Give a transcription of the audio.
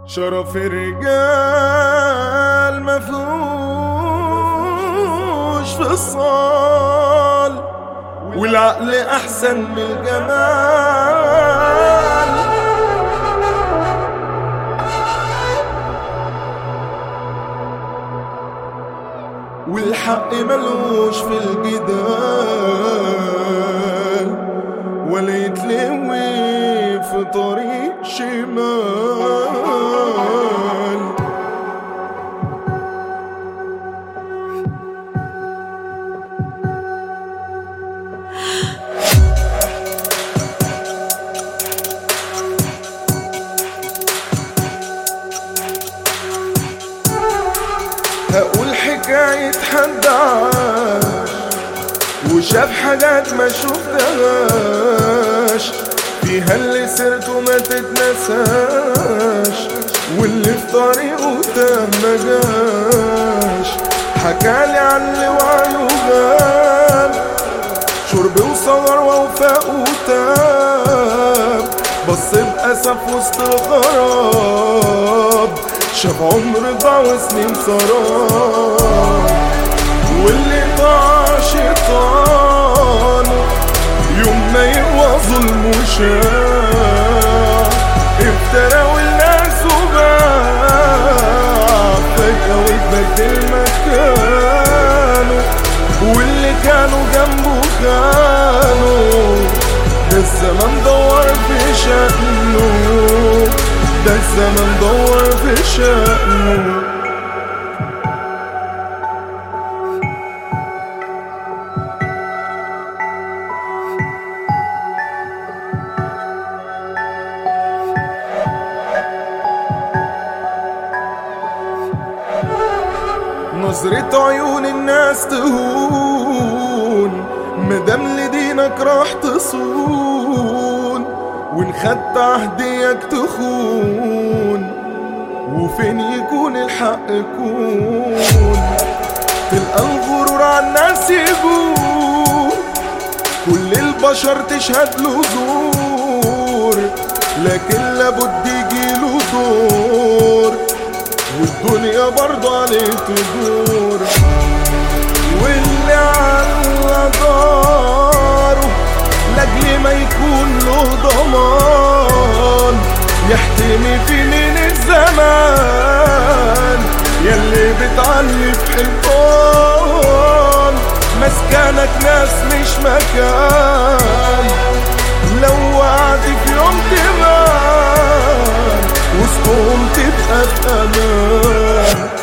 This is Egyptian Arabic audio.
شرف الرجال مفهوش في الصال والعقل احسن من الجمال والحق ملوش في الجدال ولا يتلوي في طريق شمال هقول حكاية حد عاش وشاف حاجات ما شفتهاش فيها اللي سيرته ما تتنساش واللي في طريقه تاه ما جاش حكالي عن اللي وعيه غاب شرب وصغر ووفاء وتاب بص بأسف وسط الغراب شاف عمر ضاع وسنين سراب واللي ضاع شيطان يوم ما يقوى ظلم وشاع افترى والناس وباع فجأة واتبدل مكانه واللي كانوا جنبه خانوا ده الزمن دور في شأنه ده الزمن دور في شأنه نظرة عيون الناس تهون مدام لدينك راح تصون وان خدت عهديك تخون وفين يكون الحق يكون تلقى الغرور على الناس يجور كل البشر تشهد له زور لكن لابد يجيله دور والدنيا برضه عليه تدور واللي على داره لاجل ما يكون له ضمان يحتمي في من الزمان يلي بتعلي في حيطان مسكنك ناس مش مكان لو وعد في يوم تبان وسطهم تبقى في امان